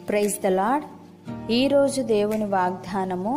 praise the lord ఈరోజు దేవుని వాగ్దానము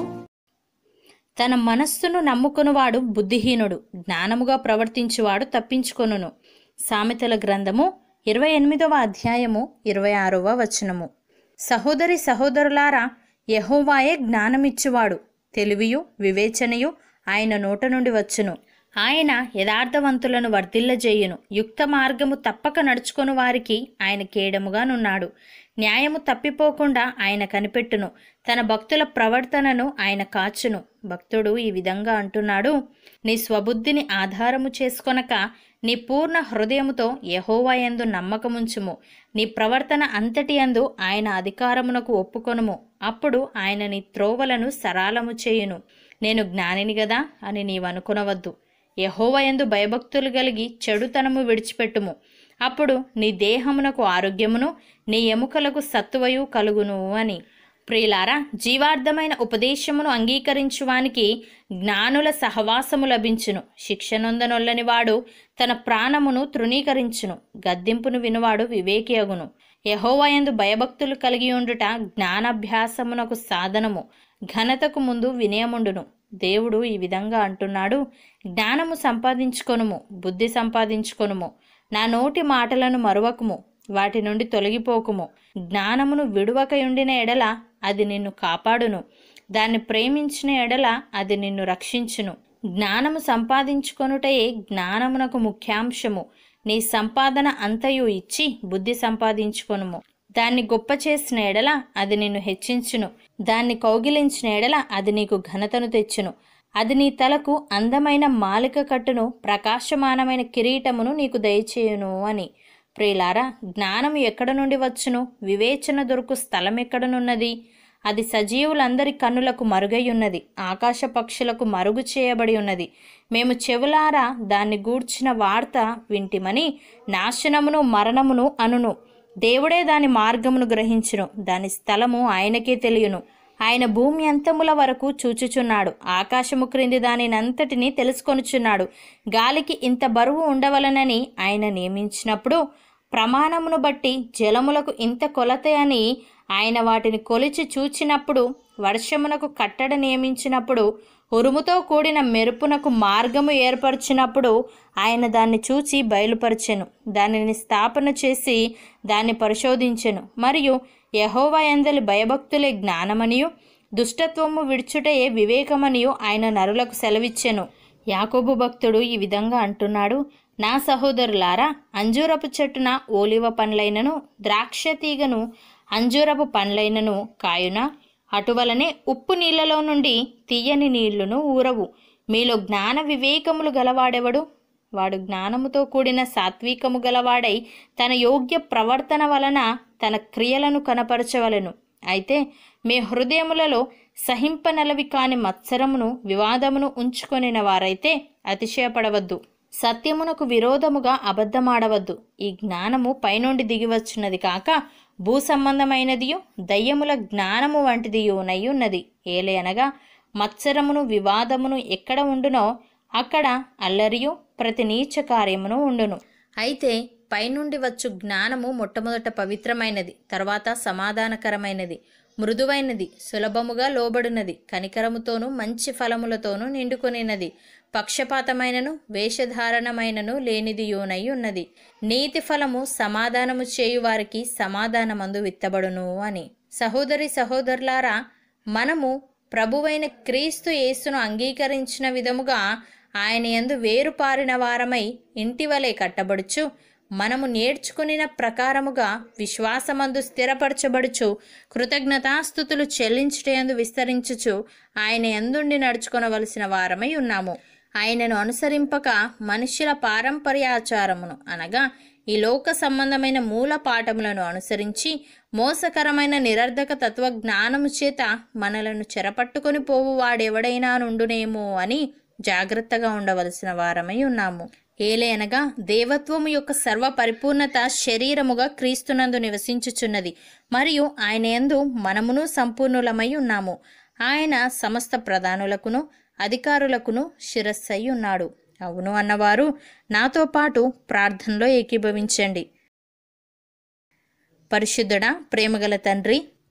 తన మనస్సును నమ్ముకునివాడు బుద్ధిహీనుడు జ్ఞానముగా ప్రవర్తించువాడు తప్పించుకొనును సామెతల గ్రంథము ఇరవై ఎనిమిదవ అధ్యాయము ఇరవై ఆరవ వచనము సహోదరి సహోదరులారా యహోవాయే జ్ఞానమిచ్చువాడు తెలివియు వివేచనయు ఆయన నోట నుండి వచ్చును ఆయన యథార్థవంతులను వర్ధిల్లజేయును యుక్త మార్గము తప్పక నడుచుకొని వారికి ఆయన కేడముగానున్నాడు న్యాయము తప్పిపోకుండా ఆయన కనిపెట్టును తన భక్తుల ప్రవర్తనను ఆయన కాచును భక్తుడు ఈ విధంగా అంటున్నాడు నీ స్వబుద్ధిని ఆధారము చేసుకొనక నీ పూర్ణ హృదయముతో యహోవాయందు నమ్మకముంచుము నీ ప్రవర్తన అంతటి యందు ఆయన అధికారమునకు ఒప్పుకొనుము అప్పుడు ఆయన నీ త్రోవలను సరాలము చేయును నేను జ్ఞానిని గదా అని నీవనుకొనవద్దు యహోవయందు భయభక్తులు కలిగి చెడుతనము విడిచిపెట్టుము అప్పుడు నీ దేహమునకు ఆరోగ్యమును నీ ఎముకలకు సత్తువయు కలుగును అని ప్రియులారా జీవార్థమైన ఉపదేశమును అంగీకరించువానికి జ్ఞానుల సహవాసము లభించును శిక్షనొందనొల్లని వాడు తన ప్రాణమును తృణీకరించును గద్దింపును వినువాడు వివేకి అగును యహోవయందు భయభక్తులు కలిగి ఉండుట జ్ఞానాభ్యాసమునకు సాధనము ఘనతకు ముందు వినయముండును దేవుడు ఈ విధంగా అంటున్నాడు జ్ఞానము సంపాదించుకొనుము బుద్ధి సంపాదించుకొనుము నా నోటి మాటలను మరువకుము వాటి నుండి తొలగిపోకుము జ్ఞానమును విడువకయుండిన ఎడల అది నిన్ను కాపాడును దాన్ని ప్రేమించిన ఎడల అది నిన్ను రక్షించును జ్ఞానము సంపాదించుకొనుటయే జ్ఞానమునకు ముఖ్యాంశము నీ సంపాదన అంతయు ఇచ్చి బుద్ధి సంపాదించుకొనుము దాన్ని గొప్ప చేసిన ఎడల అది నిన్ను హెచ్చించును దాన్ని కౌగిలించిన ఎడల అది నీకు ఘనతను తెచ్చును అది నీ తలకు అందమైన మాలిక కట్టును ప్రకాశమానమైన కిరీటమును నీకు దయచేయును అని ప్రియులారా జ్ఞానం ఎక్కడ నుండి వచ్చును వివేచన దొరుకు స్థలం ఎక్కడనున్నది అది సజీవులందరి కన్నులకు మరుగై ఉన్నది ఆకాశ పక్షులకు మరుగు చేయబడి ఉన్నది మేము చెవులారా దాన్ని గూర్చిన వార్త వింటిమని నాశనమును మరణమును అనును దేవుడే దాని మార్గమును గ్రహించును దాని స్థలము ఆయనకే తెలియను ఆయన భూమి అంతముల వరకు చూచుచున్నాడు ఆకాశము క్రింది దానినంతటిని తెలుసుకొనుచున్నాడు గాలికి ఇంత బరువు ఉండవలనని ఆయన నియమించినప్పుడు ప్రమాణమును బట్టి జలములకు ఇంత కొలత అని ఆయన వాటిని కొలిచి చూచినప్పుడు వర్షమునకు కట్టడ నియమించినప్పుడు ఉరుముతో కూడిన మెరుపునకు మార్గము ఏర్పరిచినప్పుడు ఆయన దాన్ని చూచి బయలుపరచెను దానిని స్థాపన చేసి దాన్ని పరిశోధించెను మరియు యహోవా ఎందలి భయభక్తులే జ్ఞానమనియు దుష్టత్వము విడుచుటయే వివేకమనియు ఆయన నరులకు సెలవిచ్చెను యాకోబు భక్తుడు ఈ విధంగా అంటున్నాడు నా సహోదరులారా అంజూరపు చెట్టున ఓలివ పండ్లైనను ద్రాక్ష తీగను అంజూరపు పండ్లైనను కాయున అటువలనే ఉప్పు నీళ్లలో నుండి తీయని నీళ్లును ఊరవు మీలో జ్ఞాన వివేకములు గలవాడెవడు వాడు జ్ఞానముతో కూడిన సాత్వికము గలవాడై తన యోగ్య ప్రవర్తన వలన తన క్రియలను కనపరచవలెను అయితే మీ హృదయములలో సహింపనలవి కాని మత్సరమును వివాదమును ఉంచుకొనిన వారైతే అతిశయపడవద్దు సత్యమునకు విరోధముగా అబద్ధమాడవద్దు ఈ జ్ఞానము పైనుండి దిగివచ్చున్నది కాక భూ సంబంధమైనదియు దయ్యముల జ్ఞానము వంటిదియునై ఉన్నది ఏలయనగా మత్సరమును వివాదమును ఎక్కడ ఉండునో అక్కడ అల్లరియు ప్రతి నీచ కార్యమును ఉండును అయితే పైనుండి వచ్చు జ్ఞానము మొట్టమొదట పవిత్రమైనది తర్వాత సమాధానకరమైనది మృదువైనది సులభముగా లోబడినది కనికరముతోనూ మంచి ఫలములతోనూ నిండుకొనినది పక్షపాతమైనను వేషధారణమైనను లేనిది యోనై ఉన్నది నీతి ఫలము సమాధానము చేయు వారికి సమాధానమందు విత్తబడును అని సహోదరి సహోదరులారా మనము ప్రభువైన క్రీస్తు యేసును అంగీకరించిన విధముగా ఆయన యందు వేరుపారిన వారమై ఇంటివలే కట్టబడుచు మనము నేర్చుకునిన ప్రకారముగా విశ్వాసమందు స్థిరపరచబడుచు కృతజ్ఞతాస్థుతులు చెల్లించుటయందు విస్తరించుచు ఆయన ఎందుండి నడుచుకొనవలసిన వారమై ఉన్నాము ఆయనను అనుసరింపక మనుష్యుల పారంపర్యాచారమును అనగా ఈ లోక సంబంధమైన మూల పాఠములను అనుసరించి మోసకరమైన నిరర్ధక తత్వ జ్ఞానము చేత మనలను చెరపట్టుకొని పోవు వాడెవడైనా నుండునేమో అని జాగ్రత్తగా ఉండవలసిన వారమై ఉన్నాము ఏలేనగా దేవత్వము యొక్క సర్వ పరిపూర్ణత శరీరముగా క్రీస్తునందు నివసించుచున్నది మరియు ఆయన యందు మనమును సంపూర్ణులమై ఉన్నాము ఆయన సమస్త ప్రధానులకును అధికారులకును శిరస్సై ఉన్నాడు అవును అన్నవారు నాతో పాటు ప్రార్థనలో ఏకీభవించండి పరిశుద్ధుడా ప్రేమగల తండ్రి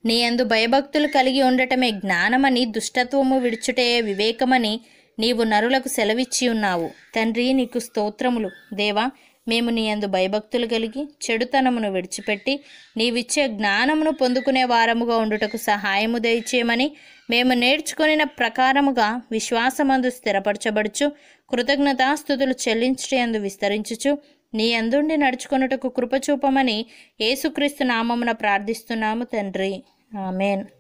నీ యందు భయభక్తులు కలిగి ఉండటమే జ్ఞానమని దుష్టత్వము విడుచుటే వివేకమని నీవు నరులకు సెలవిచ్చి ఉన్నావు తండ్రి నీకు స్తోత్రములు దేవా మేము నీ యందు భయభక్తులు కలిగి చెడుతనమును విడిచిపెట్టి నీవిచ్చే జ్ఞానమును పొందుకునే వారముగా ఉండుటకు సహాయము దయచేయమని మేము నేర్చుకొనిన ప్రకారముగా విశ్వాసమందు స్థిరపరచబడుచు కృతజ్ఞతాస్థుతులు చెల్లించటందు విస్తరించుచు నీ అందుండి నడుచుకొనుటకు కృపచూపమని యేసుక్రీస్తు నామమున ప్రార్థిస్తున్నాము తండ్రి ఆమెన్